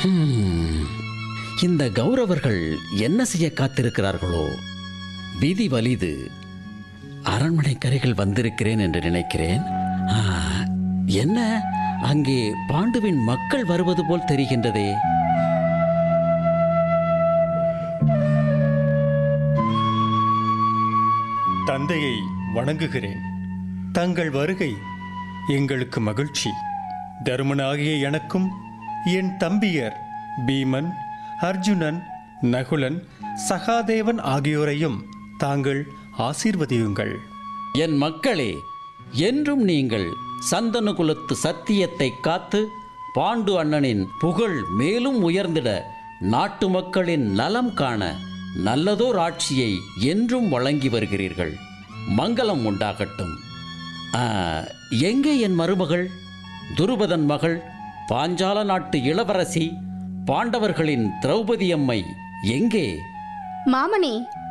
ஹம், இந்த கௌரவர்கள் என்ன செய்ய காத்திருக்கிறார்களோ விதி வலிது அரண்மனை கரைகள் வந்திருக்கிறேன் என்று நினைக்கிறேன் ஆ, என்ன அங்கே பாண்டுவின் மக்கள் வருவது போல் தெரிகின்றதே தந்தையை வணங்குகிறேன் தங்கள் வருகை எங்களுக்கு மகிழ்ச்சி தருமனாகிய எனக்கும் என் தம்பியர் பீமன் அர்ஜுனன் நகுலன் சகாதேவன் ஆகியோரையும் தாங்கள் ஆசீர்வதியுங்கள் என் மக்களே என்றும் நீங்கள் சந்தனு குலத்து சத்தியத்தை காத்து பாண்டு அண்ணனின் புகழ் மேலும் உயர்ந்திட நாட்டு மக்களின் நலம் காண நல்லதோர் ஆட்சியை என்றும் வழங்கி வருகிறீர்கள் மங்களம் உண்டாகட்டும் ஆ, எங்கே என் மருமகள் துருபதன் மகள் பாஞ்சால நாட்டு இளவரசி பாண்டவர்களின் திரௌபதி அம்மை எங்கே மாமனே